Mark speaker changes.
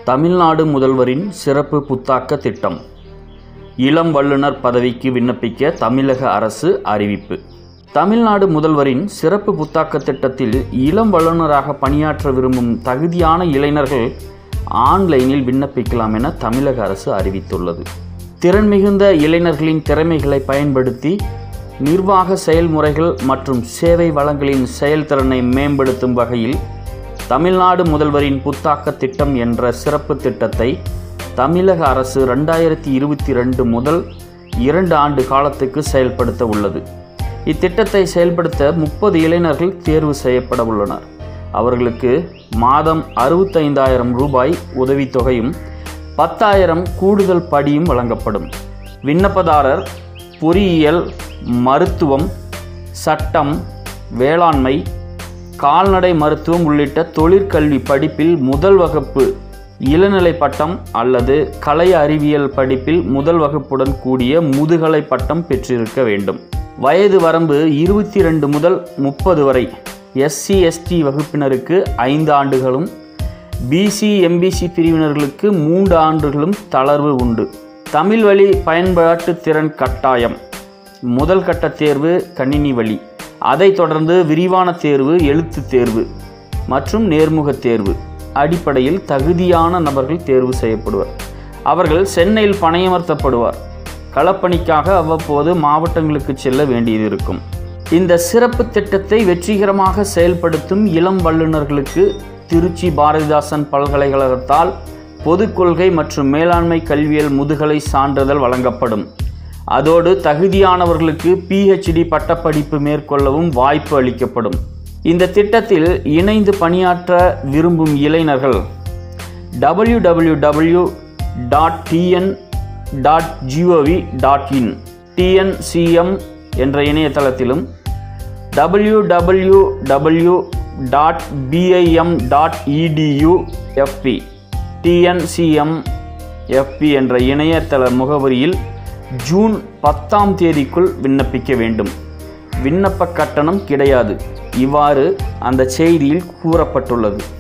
Speaker 1: தமிழ்நாடு முதல்வரின் சிறப்பு புத்தாக்க திட்டம் இளம் வல்லுநர் பதவிக்கு விண்ணப்பிக்க தமிழக அரசு அறிவிப்பு தமிழ்நாடு முதல்வரின் சிறப்பு புத்தாக்க திட்டத்தில் இளம் வல்லுநராக பணியாற்ற விரும்பும் தகுதியான இளைஞர்கள் ஆன்லைனில் விண்ணப்பிக்கலாம் என தமிழக அரசு அறிவித்துள்ளது திறன் மிகுந்த இளைஞர்களின் திறமைகளை பயன்படுத்தி நிர்வாக செயல்முறைகள் மற்றும் சேவை வளங்களின் செயல்திறனை மேம்படுத்தும் வகையில் தமிழ்நாடு முதல்வரின் புத்தாக்க திட்டம் என்ற சிறப்பு திட்டத்தை தமிழக அரசு ரெண்டாயிரத்தி இருபத்தி ரெண்டு முதல் இரண்டு ஆண்டு காலத்துக்கு செயல்படுத்த உள்ளது இத்திட்டத்தை செயல்படுத்த முப்பது இளைஞர்கள் தேர்வு செய்யப்பட உள்ளனர் அவர்களுக்கு மாதம் அறுபத்தைந்தாயிரம் ரூபாய் உதவித்தொகையும் பத்தாயிரம் கூடுதல் படியும் வழங்கப்படும் விண்ணப்பதாரர் பொறியியல் மருத்துவம் சட்டம் வேளாண்மை கால்நடை மருத்துவம் உள்ளிட்ட தொழிற்கல்வி படிப்பில் முதல் வகுப்பு இளநிலை பட்டம் அல்லது கலை அறிவியல் படிப்பில் முதல் வகுப்புடன் கூடிய முதுகலை பட்டம் பெற்றிருக்க வேண்டும் வயது வரம்பு இருபத்தி ரெண்டு முதல் முப்பது வரை எஸ்சி எஸ்டி வகுப்பினருக்கு ஐந்து ஆண்டுகளும் பிசி எம்பிசி பிரிவினர்களுக்கு மூன்று ஆண்டுகளும் தளர்வு உண்டு தமிழ் வழி பயன்பாட்டு திறன் கட்டாயம் முதல் கட்ட தேர்வு கணினி வழி அதைத் தொடர்ந்து விரிவான தேர்வு எழுத்து தேர்வு மற்றும் நேர்முக தேர்வு அடிப்படையில் தகுதியான நபர்கள் தேர்வு செய்யப்படுவர் அவர்கள் சென்னையில் பணியமர்த்தப்படுவார் களப்பணிக்காக அவ்வப்போது மாவட்டங்களுக்கு செல்ல வேண்டியது இருக்கும் இந்த சிறப்பு திட்டத்தை வெற்றிகரமாக செயல்படுத்தும் இளம் வல்லுநர்களுக்கு திருச்சி பாரதிதாசன் பல்கலைக்கழகத்தால் பொதுக் கொள்கை மற்றும் மேலாண்மை கல்வியல் முதுகலை சான்றிதழ் வழங்கப்படும் அதோடு தகுதியானவர்களுக்கு பிஹெச்டி பட்டப்படிப்பு மேற்கொள்ளவும் வாய்ப்பு அளிக்கப்படும் இந்த திட்டத்தில் இணைந்து பணியாற்ற விரும்பும் இளைஞர்கள் W W W dot TN dot GOV dot in TNCM என்ற இணையதளத்திலும் W W W dot BIM dot edu FP TNCM FP என்ற இணையதள முகவரியில் ஜூன் பத்தாம் தேதிக்குள் விண்ணப்பிக்க வேண்டும் விண்ணப்ப கட்டணம் கிடையாது இவ்வாறு அந்த செய்தியில் கூறப்பட்டுள்ளது